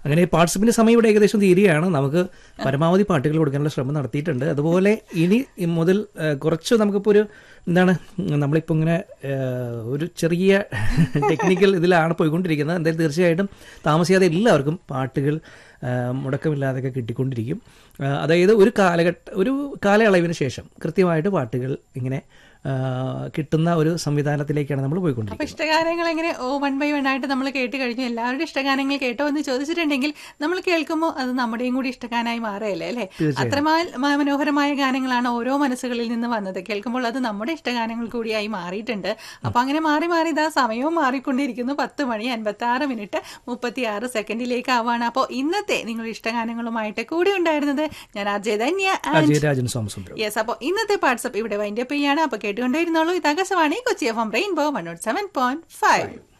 അങ്ങനെ പാർട്ടിസിപ്പിന്റെ സമയം ഇവിടെ ഏകദേശം തീരുകയാണ് നമുക്ക് പരമാവധി പാട്ടുകൾ കൊടുക്കാനുള്ള ശ്രമം നടത്തിയിട്ടുണ്ട് അതുപോലെ ഇനി മുതൽ ആ, കുറച്ച് നമുക്കിപ്പോൾ ഒരു എന്താണ് നമ്മളിപ്പോൾ ഇങ്ങനെ ആ, ഒരു ചെറിയ ടെക്നിക്കൽ ഇതിലാണ് പോയിക്കൊണ്ടിരിക്കുന്നത് എന്തായാലും തീർച്ചയായിട്ടും താമസിയാതെ എല്ലാവർക്കും പാട്ടുകൾ ആ, മുടക്കമില്ലാതെയൊക്കെ കിട്ടിക്കൊണ്ടിരിക്കും ആ, അതായത് ഒരു കാലഘട്ട ഒരു കാലയളവിന് ശേഷം കൃത്യമായിട്ട് പാട്ടുകൾ ഇങ്ങനെ ആ, കിട്ടുന്ന ഒരു സംവിധാനത്തിലേക്കാണ് നമ്മൾ അപ്പൊ പോയിക്കൊണ്ടിരിക്കുന്നത് ഇഷ്ടഗാനങ്ങൾ എങ്ങനെ ഓ വൺ ബൈ വൺ ആയിട്ട് നമ്മൾ കേട്ട് കഴിഞ്ഞു എല്ലാവരുടെ ഇഷ്ടഗാനങ്ങൾ കേട്ടോ എന്ന് ചോദിച്ചിട്ടുണ്ടെങ്കിൽ നമ്മൾ കേൾക്കുമ്പോൾ അത് നമ്മുടെയും കൂടി ഇഷ്ടഗാനായി മാറുകയല്ലേ അല്ലേ അത്രമാൽ മ- മനോഹരമായ ഗാനങ്ങളാണ് ഓരോ മനസ്സുകളിൽ നിന്ന് വന്നത് കേൾക്കുമ്പോൾ അത് നമ്മുടെ ഇഷ്ടഗാനങ്ങൾ കൂടിയായി മാറിയിട്ടുണ്ട് അപ്പൊ അങ്ങനെ മാറി മാറി ഇതാ സമയവും മാറിക്കൊണ്ടിരിക്കുന്നു പത്ത് മണി അൻപത്തി ആറ് മിനിറ്റ് മുപ്പത്തി ആറ് സെക്കൻഡിലേക്ക് ആവാണ് അപ്പോൾ ഇന്നത്തെ നിങ്ങളുടെ ഇഷ്ടഗാനങ്ങളുമായിട്ട് കൂടി ഉണ്ടായിരുന്നത് ഞാൻ അജയ് ധന്യ ആൻഡ് അജയരാജൻ സോമസുന്ദരം യെസ് അപ്പോൾ ഇന്നത്തെ വാട്സപ്പ് ഇവിടെ വൈൻഡപ്പ് ചെയ്യാണ് അപ്പോൾ കേട്ടുകൊണ്ടേയിരുന്നുള്ളൂ ഇത് Akashvani Kochi F M rainbow one nought seven point five